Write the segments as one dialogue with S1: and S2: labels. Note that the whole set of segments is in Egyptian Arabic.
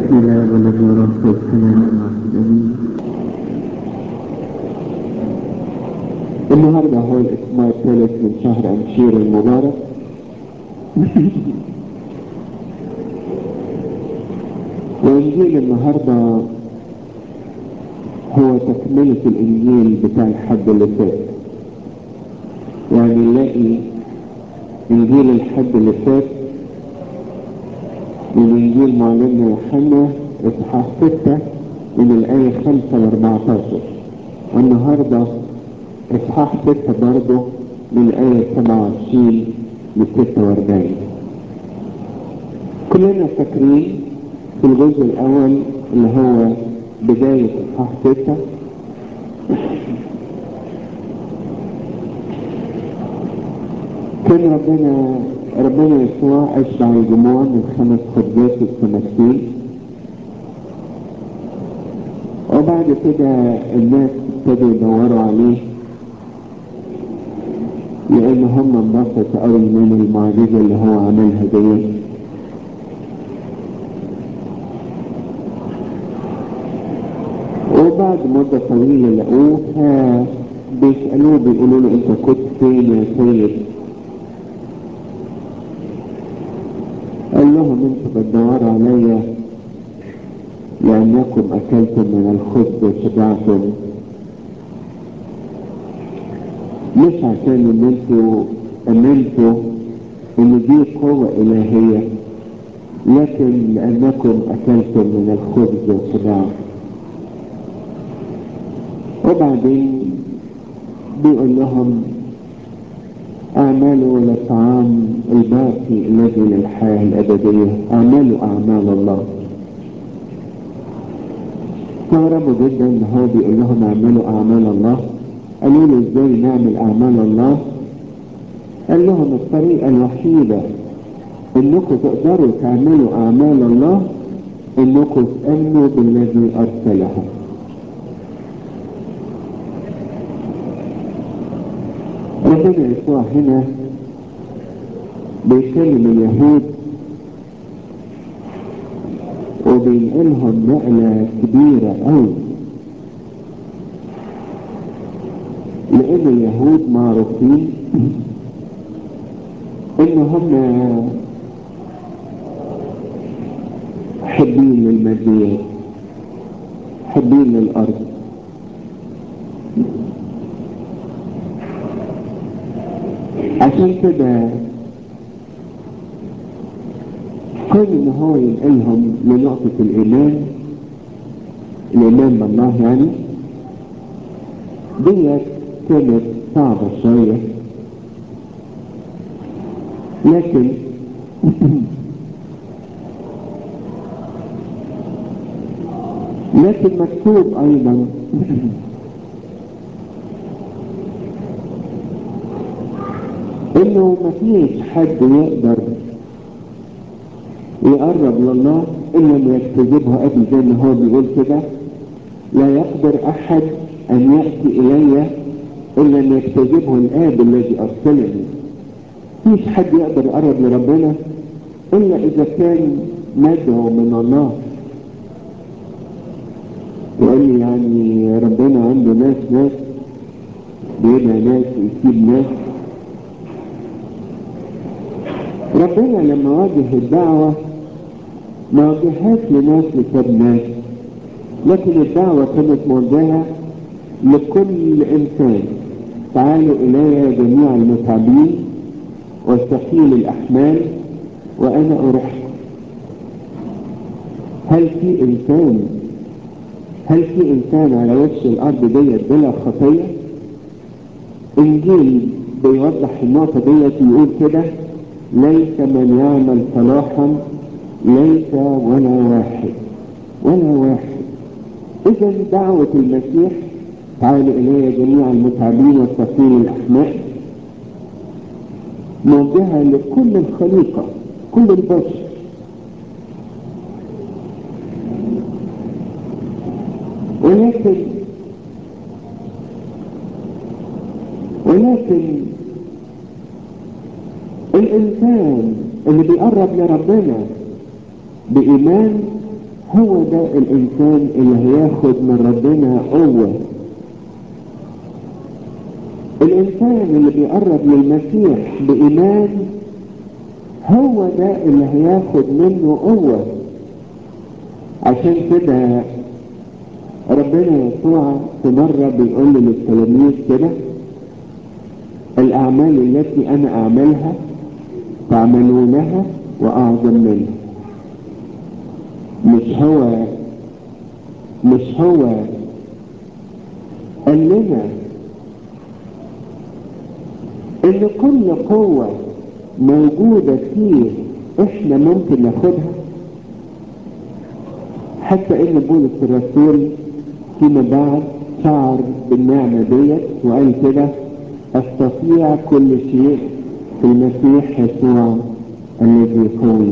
S1: بسم الله والذي رب الكلام الواحد امين النهارده هو الاسبوع الثالث من شهر امشير المبارك وانجيل النهارده هو تكملة الانجيل بتاع الحد اللي فات يعني نلاقي انجيل الحد اللي فات من انجيل معلمنا يوحنا اصحاح 6 من الايه 5 ل 14 والنهارده اصحاح 6 برضه من الايه 27 ل 46 كلنا فاكرين في الجزء الاول اللي هو بدايه اصحاح 6 كان ربنا ربنا يسوع اشبع الجموع من خمس خبزات والسمكتين وبعد كده الناس ابتدوا يدوروا عليه لان هم انبسطوا قوي من المعجزه اللي هو عملها ديت وبعد مدة طويلة لقوه فبيسألوه بيقولوا له انت كنت فين يا سيد قال لهم انتوا بتدوروا عليا لانكم اكلتم من الخبز وشبعتم مش عشان ان انتوا امنتوا ان دي قوة الهية لكن لانكم اكلتم من الخبز وشبعتم وبعدين بيقول لهم اعملوا للطعام الباقي الذي للحياة الأبدية اعملوا أعمال الله استغربوا جدا ان هو بيقول لهم اعملوا أعمال الله قالوا له ازاي نعمل أعمال الله قال لهم الطريقة الوحيدة انكم تقدروا تعملوا أعمال الله انكم تأمنوا بالذي أرسله ربنا يسوع هنا بيكلم اليهود وبينقلهم نقلة كبيرة أوي لأن اليهود معروفين إن هم حبين للماديات حبين للأرض عشان كده كون ان هو ينقلهم لنقطة الايمان الايمان بالله يعني ديت كانت صعبة شوية لكن لكن مكتوب ايضا انه مفيش حد يقدر يقرب لله الا ان يجتذبه ابي زي ما هو بيقول كده لا يقدر احد ان ياتي الي الا ان يجتذبه الاب الذي ارسلني مفيش حد يقدر يقرب لربنا الا اذا كان مدعو من الله يقول لي يعني ربنا عنده ناس ناس بيدعي ناس ويسيب ناس ربنا لما واجه الدعوة ما وجههاش لناس لساب ناس لكن الدعوة كانت موجهة لكل إنسان تعالوا إلي جميع المتعبين والثقيل الأحمال وأنا أرحكم هل في إنسان هل في إنسان على وجه الأرض ديت بلا خطية؟ إنجيل بيوضح النقطة ديت يقول كده ليس من يعمل صلاحا ليس ولا واحد ولا واحد اذا دعوة المسيح تعالوا الي جميع المتعبين والثقيل الاحماء موجهة لكل الخليقة كل البشر ولكن ولكن الإنسان اللي بيقرب لربنا بإيمان هو ده الإنسان اللي هياخد من ربنا قوة الإنسان اللي بيقرب للمسيح بإيمان هو ده اللي هياخد منه قوة عشان كده ربنا يسوع في مرة بيقول للتلاميذ كده الأعمال التي أنا أعملها تعملونها وأعظم منها مش هو مش هو قال لنا ان كل قوة موجودة فيه احنا ممكن ناخدها حتى ان بولس الرسول فيما بعد شعر بالنعمة ديت وقال كده استطيع كل شيء في المسيح يسوع الذي يقوي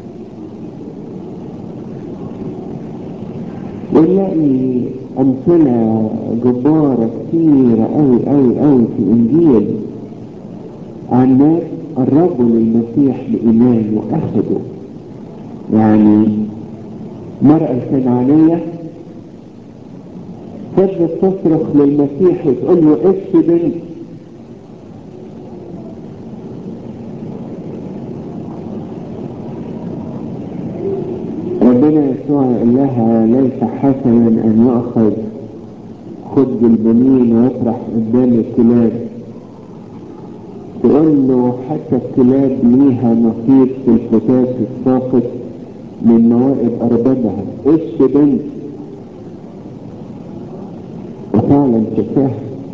S1: ونلاقي أمثلة جبارة كتيرة أوي أوي أوي في الإنجيل عن ناس قربوا للمسيح بإيمان وأخذوا يعني مرأة الكنعانية فضلت تصرخ للمسيح وتقول له اكفي بنت ربنا يسوع يقول لها ليس حسنا ان يؤخذ خد البنين ويطرح قدام الكلاب تقول له حتى الكلاب ليها نصيب في الفتاة الساقط من موائد أربابها ايش بنت وفعلا شفاها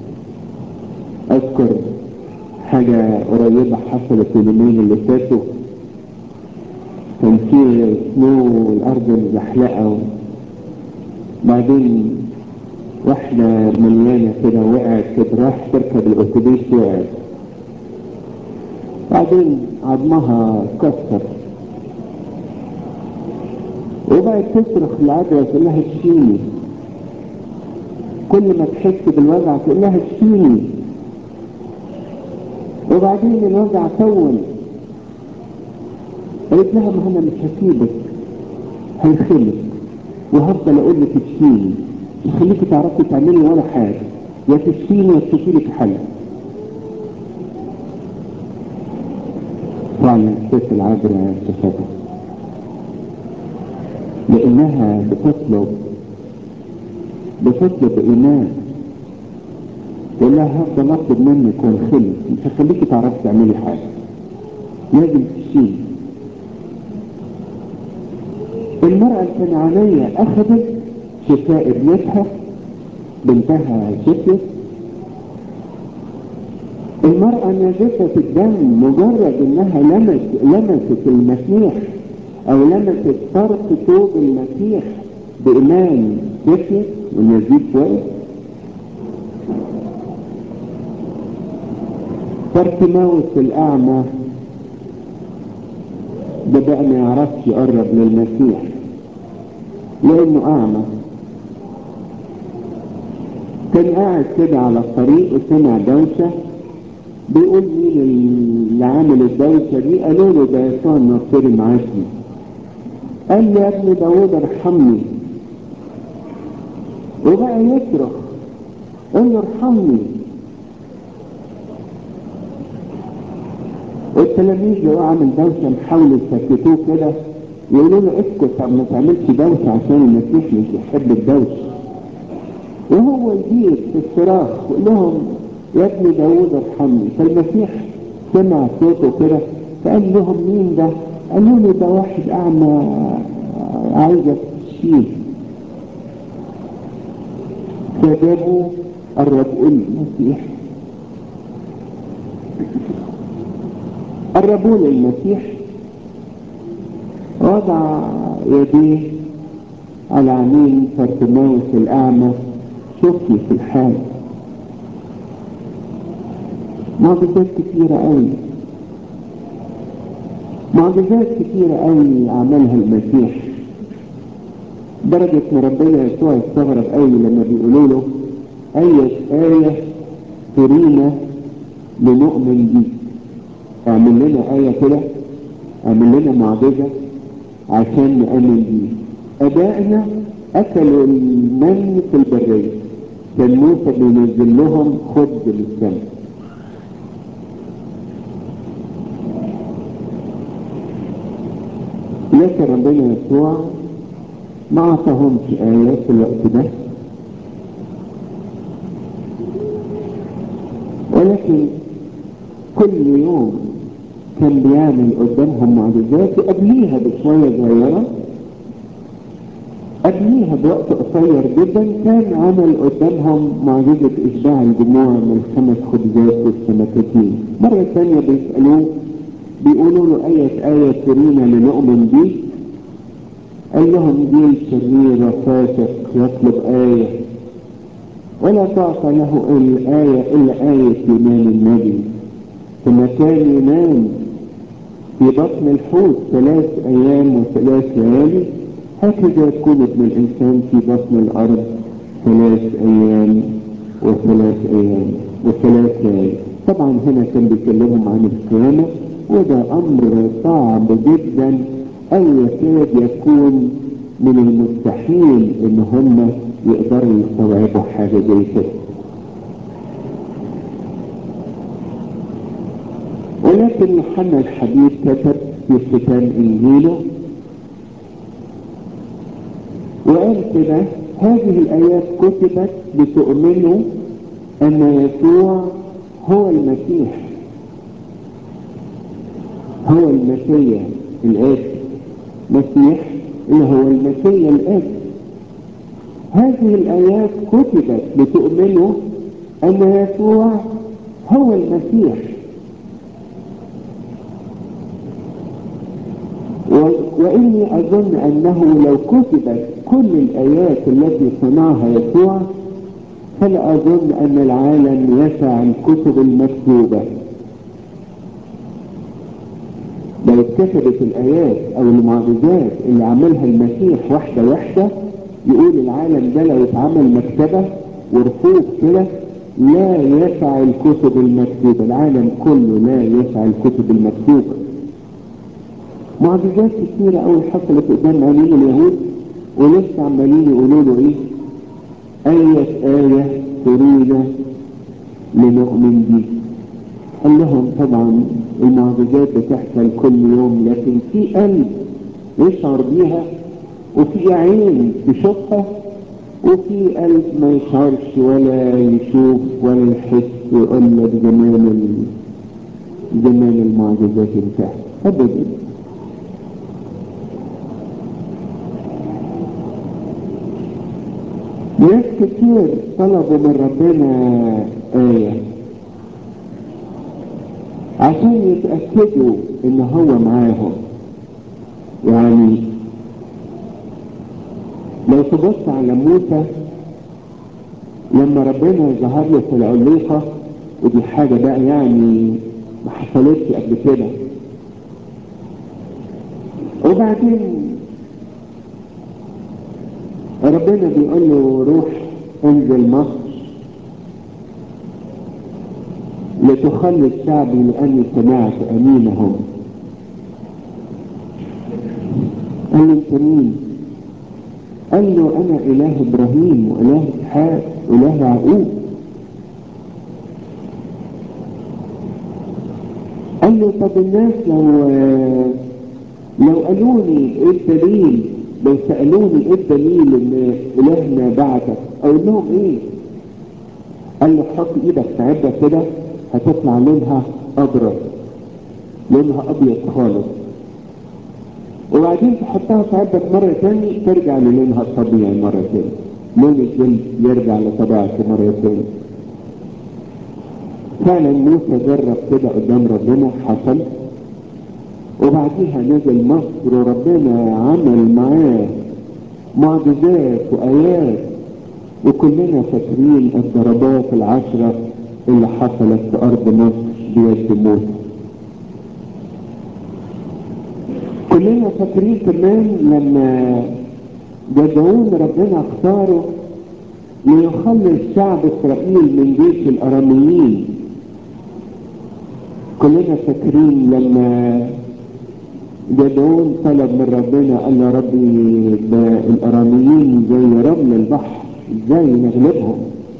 S1: اذكر حاجة قريبة حصلت اليومين اللي فاتوا كان في سنو والارض مزحلقة بعدين واحدة مليانة كده وقعت كده راح تركب الاتوبيس وقعت بعدين عظمها اتكسر وبقت تصرخ العدوى تقول لها اشفيني كل ما تحس بالوجع تقول لها اشفيني وبعدين الوجع طول قالت لها ما انا مش هسيبك هيخلك وهفضل اقول لك تشفيني مش هخليكي تعرفي تعملي ولا حاجه يا تشفيني يا تشوفي لك حل فعلا الست العذراء شفتها لانها بتطلب بتطلب ايمان تقول لها هفضل اطلب منك وانخلك مش هخليكي تعرفي تعملي حاجه لازم تشفيني المرأة الكنعانية أخذت شفاء ابنتها بنتها شفيت المرأة نازفة الدم مجرد انها لمس لمست المسيح او لمست طرف ثوب المسيح بإيمان شفيت والنزيف واقف بارتيماوس الأعمى ده بقى ما يعرفش يقرب للمسيح لانه اعمى كان قاعد كده على الطريق وسمع دوشة بيقول مين اللي عامل الدوشة دي قالوا له ده يسوع الناصري معاكي قال لي يا ابن داوود ارحمني وبقى يصرخ قال له ارحمني والتلاميذ اللي هو عامل دوشه محاولوا يسكتوه كده يقولوا له اسكت طب ما تعملش دوشه عشان المسيح مش يحب الدوشه وهو يزيد في الصراخ يقول لهم يا ابن داوود ارحمني فالمسيح سمع صوته كده فقال لهم مين ده؟ قالوا له ده واحد اعمى عايزك تشفيه فجابوا قربوا المسيح قربوا للمسيح وضع يديه على عينين بارتيماوس الأعمى شفي في الحال معجزات كثيرة قوي معجزات كثيرة قوي عملها المسيح درجة ان ربنا يسوع استغرب قوي لما بيقولوا له أي آية ترينا لنؤمن بيك اعمل لنا آية كده اعمل لنا معجزة عشان نؤمن بيه ابائنا اكلوا المن في البريه كان موسى بينزل لهم خبز للسماء لكن ربنا يسوع ما اعطاهمش ايات في الوقت ده ولكن كل يوم كان بيعمل قدامهم معجزات وقبليها بشوية صغيرة قبليها بوقت قصير جدا كان عمل قدامهم معجزة إشباع الجموع من الخمس خبزات والسمكتين مرة ثانية بيسألوه بيقولوا له آية آية ترينا لنؤمن بيه قال لهم جيل شرير فاسق يطلب آية ولا تعطى له الآية إلا آية يونان النبي ثم كان ينام في بطن الحوت ثلاث أيام وثلاث ليالي هكذا يكون ابن الإنسان في بطن الأرض ثلاث أيام وثلاث أيام وثلاث ليالي طبعا هنا كان بيكلمهم عن القيامة وده أمر صعب جدا أو يكاد يكون من المستحيل إن هم يقدروا يستوعبوا حاجة زي كده ولكن يوحنا الحبيب كتب في ختام انجيله وقال كده هذه الايات كتبت لتؤمنوا ان يسوع هو المسيح هو المسيح الآتي مسيح اللي هو المسيح الآتي هذه الآيات كتبت لتؤمنوا أن يسوع هو المسيح وإني أظن أنه لو كتبت كل الآيات التي صنعها يسوع فلا أظن أن العالم يسع الكتب المكتوبة لو اتكتبت الآيات أو المعجزات اللي عملها المسيح واحدة واحدة يقول العالم ده لو اتعمل مكتبة ورفوف كده لا يسع الكتب المكتوبة العالم كله لا يسع الكتب المكتوبة معجزات كثيرة أوي حصلت قدام عينين اليهود ولسه عمالين يقولوا له إيه أية آية تريد لنؤمن بيه قال لهم طبعا المعجزات بتحصل كل يوم لكن في قلب يشعر بيها وفي عين تشوفها وفي قلب ما يشعرش ولا يشوف ولا يحس ويقول لك زمان ال... زمان المعجزات انتهى ابدا ناس كتير طلبوا من ربنا آية عشان يتأكدوا ان هو معاهم يعني لو تبص على موسى لما ربنا ظهر له في العليقة ودي حاجة بقى يعني ما حصلتش قبل كده وبعدين ربنا بيقول له روح انزل مصر لتخلص شعبي لاني سمعت امينهم قال له انت مين قال له انا اله ابراهيم واله اسحاق واله يعقوب قال له طب الناس لو لو قالوا لي ايه الدليل لو سالوني ايه الدليل ان الهنا بعتك اقول لهم ايه قال له حط ايدك في عده كده هتطلع لونها ابرد لونها ابيض خالص وبعدين تحطها في عدة مرة تاني ترجع للونها الطبيعي مرة تاني لون الجلد يرجع لطبيعته مرة تاني فعلا موسى جرب كده قدام ربنا حصل وبعديها نزل مصر وربنا عمل معاه معجزات وآيات وكلنا فاكرين الضربات العشرة اللي حصلت في أرض مصر بيد موسى كلنا فاكرين كمان لما جدعون ربنا اختاره ليخلص شعب اسرائيل من جيش الاراميين كلنا فاكرين لما جدعون طلب من ربنا قال له ربي ده الاراميين زي رمل البحر ازاي نغلبهم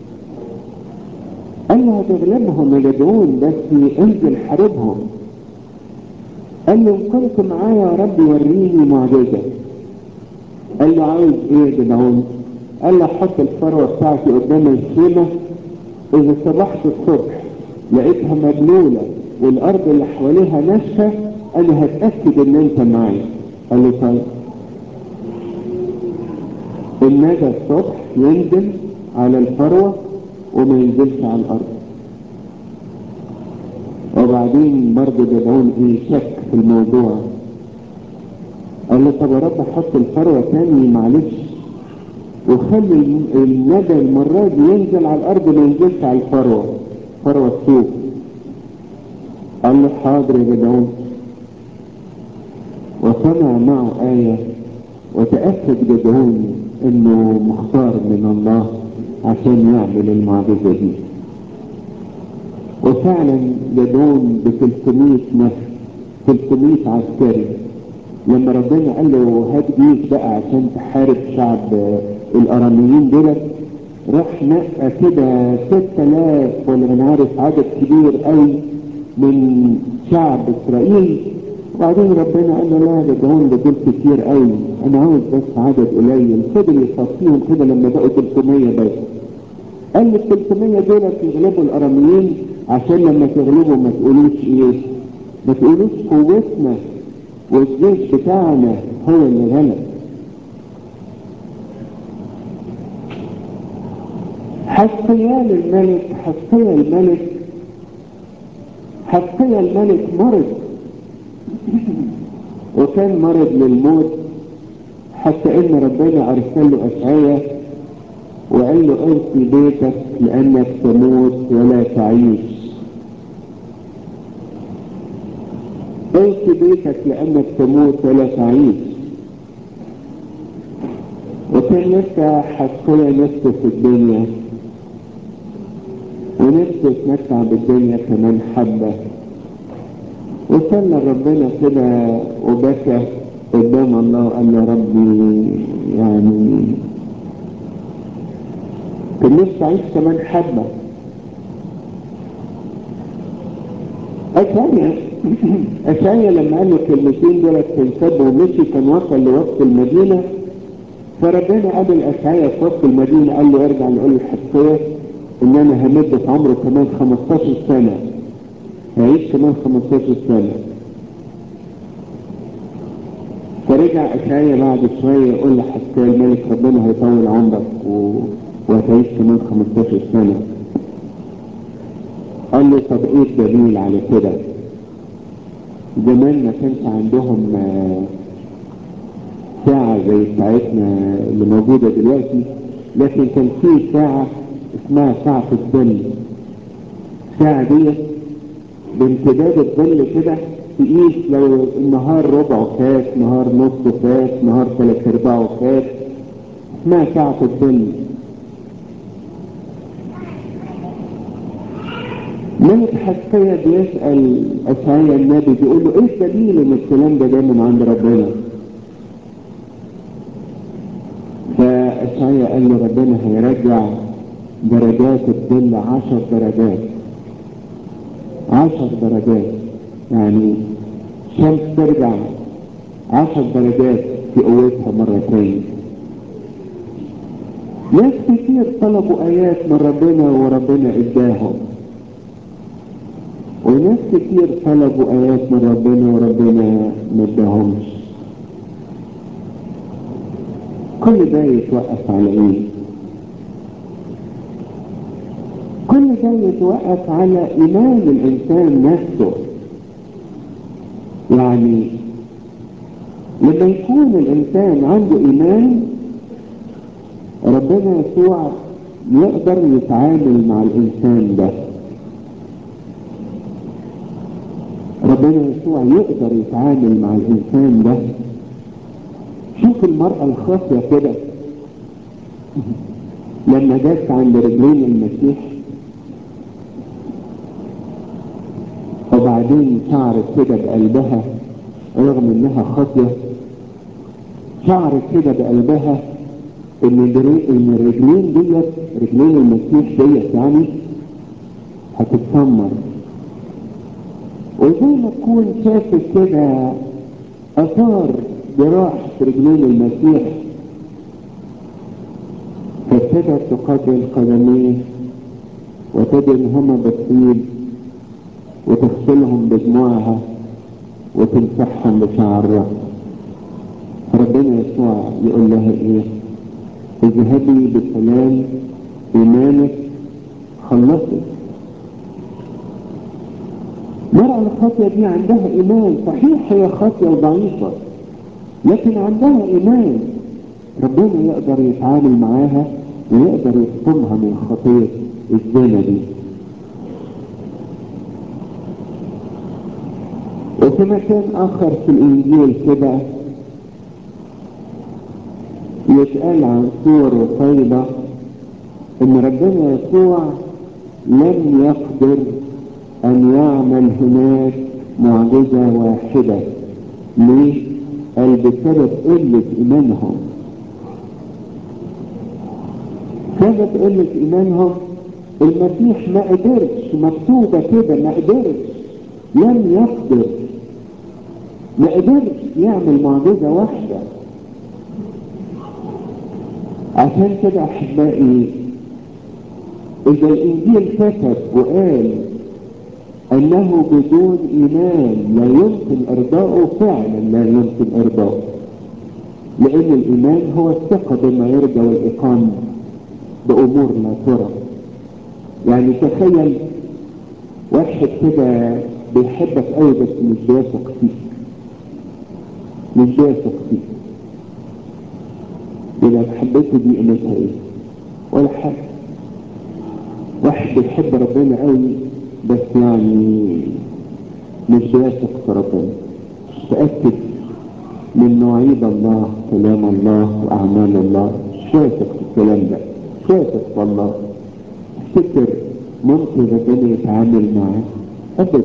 S1: قال له هتغلبهم يا جدعون بس انزل حاربهم قال له ان كنت معايا يا رب وريني معجزه قال له عاوز ايه يا جدعون قال له حط الثروه بتاعتي قدام الخيمه اذا صبحت الصبح لقيتها مبلوله والارض اللي حواليها ناشفه انا هتاكد ان انت معايا قال له طيب الندى الصبح ينزل على الثروه وما ينزلش على الارض وبعدين برضه جدعون ايه شك في الموضوع قال له طب يا رب حط الثروه تاني معلش وخلي الندى المره دي ينزل على الارض ما ينزلش على الثروه ثروه السوق قال له حاضر يا جدعون وصنع معه آية وتأكد جدعون انه مختار من الله عشان يعمل المعجزة دي وفعلا جدعون ب 300 نفس 300 عسكري لما ربنا قال له هات جيش بقى عشان تحارب شعب الاراميين دول راح نقى كده 6000 ولا من عارف عدد كبير قوي من شعب اسرائيل وبعدين ربنا قال له لا ده دول ده دول كتير قوي انا عاوز بس عدد قليل فضل يصفيهم كده لما بقوا 300 بس قال له ال 300 دول يغلبوا الاراميين عشان لما تغلبوا ما تقولوش ايه ما تقولوش قوتنا والجيش بتاعنا هو اللي غلب حسيان الملك حسيا الملك حسيا الملك مرض وكان مرض للموت حتى ان ربنا ارسل له اشعياء وقال له ارثي بيتك لانك تموت ولا تعيش ارثي بيتك لانك تموت ولا تعيش وكان لسه حسيا نفسه في الدنيا ونفسه يتمتع بالدنيا كمان حبه وصلى ربنا كده وبكى قدام الله وقال له ربي يعني كان نفسي اعيش كمان حبه أشعيا أشعيا لما قال له الكلمتين دول تنسب ومشي كان وصل لوسط المدينة فربنا قابل أشعيا في وسط المدينة قال له ارجع لقول الحقية إن أنا همد في عمره كمان 15 سنة هيعيش كمان 15 سنة فرجع أشعيا بعد شوية يقول لحسكال الملك ربنا هيطول عمرك و... وهتعيش كمان 15 سنة قال له طب ايه الدليل على كده زمان ما كانش عندهم ساعة زي بتاعتنا اللي موجودة دلوقتي لكن كان في ساعة اسمها ساعة الظل الساعة دي بامتداد الظل كده تقيس لو النهار ربعه فات نهار نصه فات نهار ثلاث ارباعه فات اسمها ساعة الظل ملك حسكية بيسأل أشعيا النبي بيقول له ايه الدليل ان الكلام ده جاي من عند ربنا فأشعيا قال له ربنا هيرجع درجات الظل عشر درجات عشر درجات يعني شمس ترجع عشر درجات في قوتها مرة تاني ناس كتير طلبوا آيات من ربنا وربنا إداهم وناس كتير طلبوا آيات من ربنا وربنا ما اداهمش كل ده يتوقف على ايه؟ كل ده يتوقف على إيمان الإنسان نفسه يعني لما يكون الإنسان عنده إيمان ربنا يسوع يقدر يتعامل مع الإنسان ده ربنا يسوع يقدر يتعامل مع الإنسان ده شوف المرأة الخاطية كده لما جت عند رجلين المسيح وبعدين شعرت كده بقلبها رغم انها خاطيه شعرت كده بقلبها ان ان الرجلين ديت رجلين المسيح ديت يعني هتتسمر وزي ما تكون شافت كده اثار جراح في رجلين المسيح فابتدت تقبل قدميه وتدهنهما بالطيب وتغسلهم بدموعها وتمسحهم بشعر الراس ربنا يسوع يقول لها ايه اذهبي بسلام ايمانك خلصت المرأة الخاطية دي عندها ايمان صحيح هي خاطية وضعيفة لكن عندها ايمان ربنا يقدر يتعامل معاها ويقدر يحكمها من خطية الزنا دي وفي مكان اخر في الانجيل كده يتقال عن صور وطيبة ان ربنا يسوع لم يقدر ان يعمل هناك معجزة واحدة ليه؟ قال بسبب قلة ايمانهم سبب قلة ايمانهم المسيح ما قدرش مكتوبة كده ما قدرش لم يقدر ما قدرش يعمل معجزة واحدة عشان كده احبائي اذا الانجيل كتب وقال انه بدون ايمان لا يمكن ارضاؤه فعلا لا يمكن ارضاؤه لان الايمان هو الثقة بما يرجى والاقامة بامور لا ترى يعني تخيل واحد كده بيحبك قوي بس مش بيثق فيك مش بيثق فيك يبقى محبته دي قيمتها ايه؟ ولا حاجه واحد بيحب ربنا قوي بس يعني مش بيثق في ربنا مش متاكد من مواعيد الله كلام الله واعمال الله مش واثق في الكلام ده مش واثق في الله تفتكر ممكن ربنا يتعامل معاه ابدا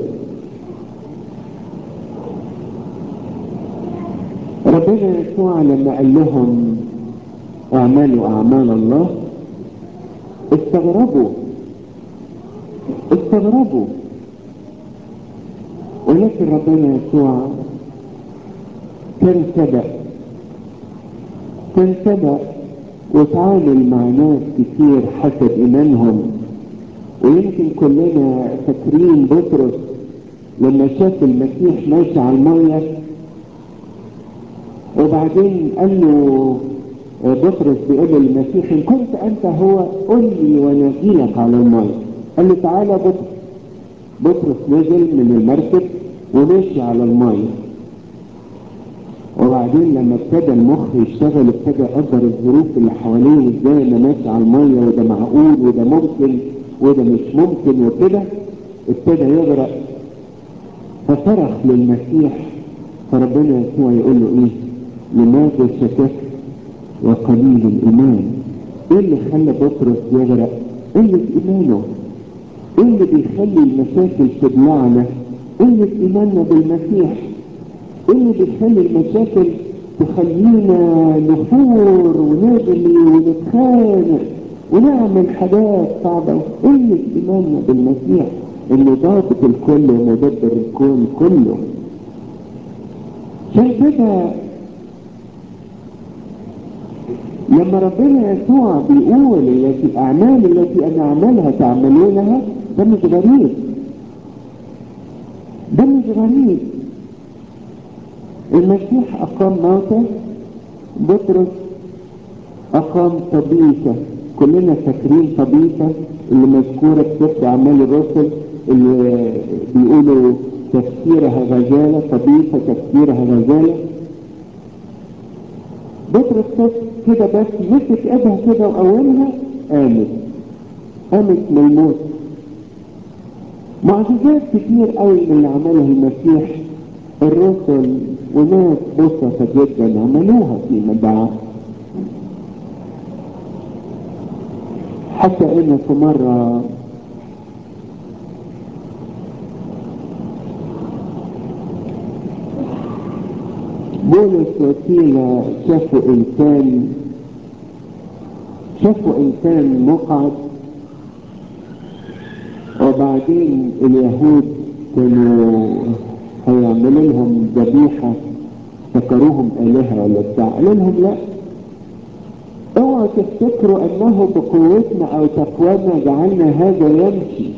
S1: ربنا يسوع لما قال لهم اعملوا اعمال الله استغربوا استغربوا ولكن ربنا يسوع كان سبق كان سبق وتعامل مع ناس كتير حسب ايمانهم ويمكن كلنا فاكرين بطرس لما شاف المسيح ماشي على الميه وبعدين قال له بطرس بيقول للمسيح ان كنت انت هو قل لي وانا اجيلك على الميه قال له تعالى بطرس بطرس نزل من المركب ومشي على الميه وبعدين لما ابتدى المخ يشتغل ابتدى يقدر الظروف اللي حواليه ازاي انا ماشي على الميه وده معقول وده ممكن وده مش ممكن وكده ابتدى يغرق فصرخ للمسيح فربنا يسوع يقول له ايه لماذا شككت وقليل الايمان ايه اللي خلى بطرس يغرق قلة ايمانه ايه اللي بيخلي المشاكل تبلعنا قلة ايماننا بالمسيح ايه اللي بيخلي المشاكل تخلينا نفور ونغلي ونتخانق ونعمل حاجات صعبة قلة ايماننا بالمسيح اللي ضابط الكل ومدبر الكون كله عشان كده لما ربنا يسوع بيقول التي الاعمال التي انا اعملها تعملونها ده مش غريب ده مش غريب المسيح اقام موتى بطرس اقام طبيسة كلنا فاكرين طبيسة اللي مذكورة في سفر اعمال الرسل اللي بيقولوا تفسيرها غزالة طبيسة تفسيرها غزالة بطرس كده بس مسك ايدها كده واولها قامت قامت من الموت معجزات كتير قوي من اللي عملها المسيح الرسل وناس بسطة جدا عملوها في مدعاه حتى ان في مرة بولس وسيلة شافوا إنسان شافوا إنسان مقعد وبعدين اليهود كانوا هيعملوا لهم ذبيحة فكروهم آلهة ولا بتاع قال لهم لا اوعوا تفتكروا انه بقوتنا او تقوانا جعلنا هذا يمشي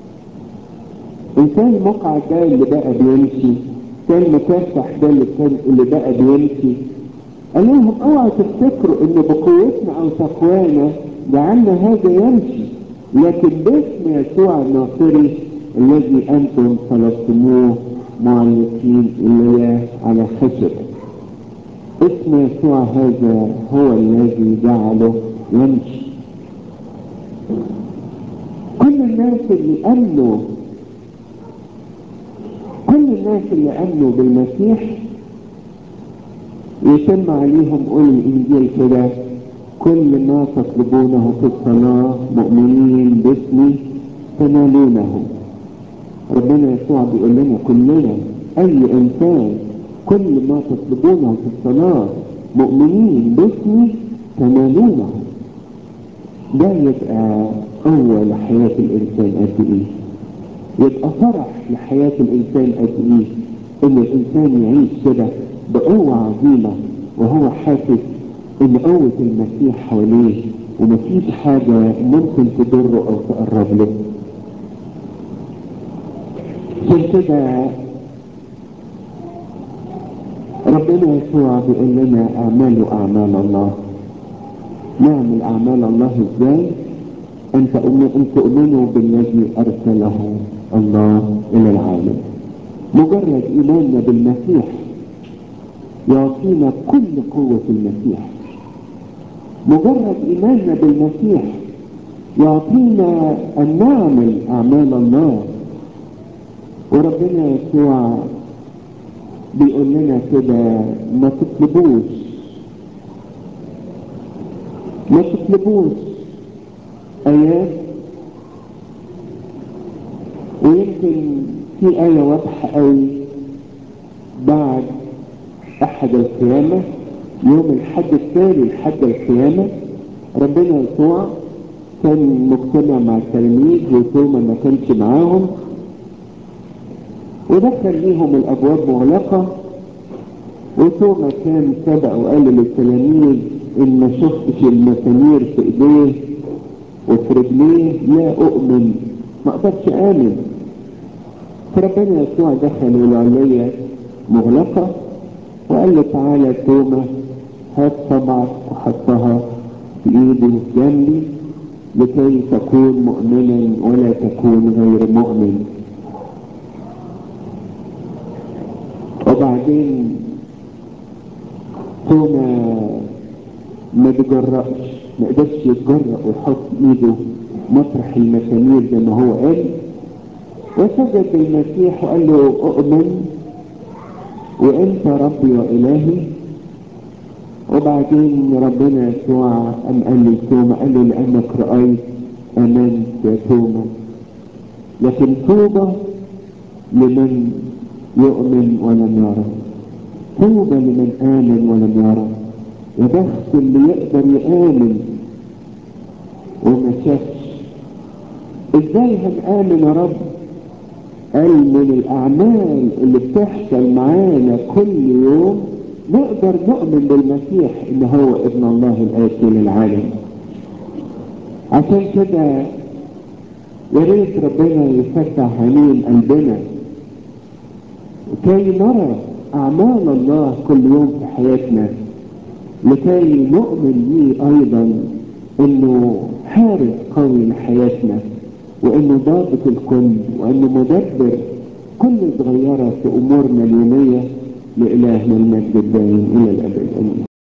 S1: انسان المقعد ده اللي بقى بيمشي كان مكافح ده اللي كان اللي بقى بيمشي قال لهم اوعوا تفتكروا ان بقوتنا او تقوانا جعلنا هذا يمشي لكن باسم يسوع الناصري الذي انتم طلبتموه معلقين اليه على خشب اسم يسوع هذا هو الذي جعله يمشي كل الناس اللي امنوا كل الناس اللي امنوا بالمسيح يتم عليهم قول الانجيل كده كل ما تطلبونه في الصلاة مؤمنين باسمي تنالونه ربنا يسوع بيقول لنا كلنا اي انسان كل ما تطلبونه في الصلاة مؤمنين باسمي تنالونه ده يبقى قوة لحياة الإنسان قد إيه يبقى فرح لحياة الإنسان قد إيه إن الإنسان يعيش كده بقوة عظيمة وهو حاسس إن قوة المسيح حواليه ومفيش حاجة ممكن تضره أو تقرب له عشان كده ربنا يسوع بيقول لنا اعملوا اعمال الله نعمل اعمال الله ازاي ان تؤمنوا بالذي ارسله الله الى العالم مجرد ايماننا بالمسيح يعطينا كل قوة المسيح مجرد ايماننا بالمسيح يعطينا ان نعمل اعمال الله وربنا يسوع بيقول لنا كده ما تطلبوش ما تطلبوش آيات ويمكن في آية واضحة قوي بعد أحد القيامة يوم الحد التالي لحد القيامة ربنا يسوع كان مجتمع مع التلاميذ وتوما ما كانش معاهم ودخل ليهم الابواب مغلقه وتوما كان سبق وقال للتلاميذ ان ما شفتش المسامير في ايديه وفي رجليه لا اؤمن ما اقدرش امن فربنا يسوع دخل العلية مغلقة وقال له تعالى توما هات صبعك وحطها في ايدي وفي جنبي لكي تكون مؤمنا ولا تكون غير مؤمن وبعدين توما ما بيجرأش ما قدرش يتجرأ ويحط ايده مطرح المسامير زي ما هو قال وسجد للمسيح وقال له اؤمن وانت ربي والهي وبعدين ربنا يسوع قام قال لي توما قال له لانك رايت امنت يا توما لكن طوبى لمن يؤمن ولم يرى طوبى لمن آمن ولم يرى يا بخت اللي يقدر يآمن وما شافش ازاي هنآمن يا رب قال من الأعمال اللي بتحصل معانا كل يوم نقدر نؤمن بالمسيح إن هو ابن الله الآتي للعالم عشان كده يا ريت ربنا يفتح عينين قلبنا كي نرى أعمال الله كل يوم في حياتنا لكي نؤمن به أيضا إنه حارس قوي لحياتنا وإنه ضابط الكل وإنه مدبر كل صغيرة في أمورنا اليومية لإلهنا المجد الدائم إلى الأبد آمين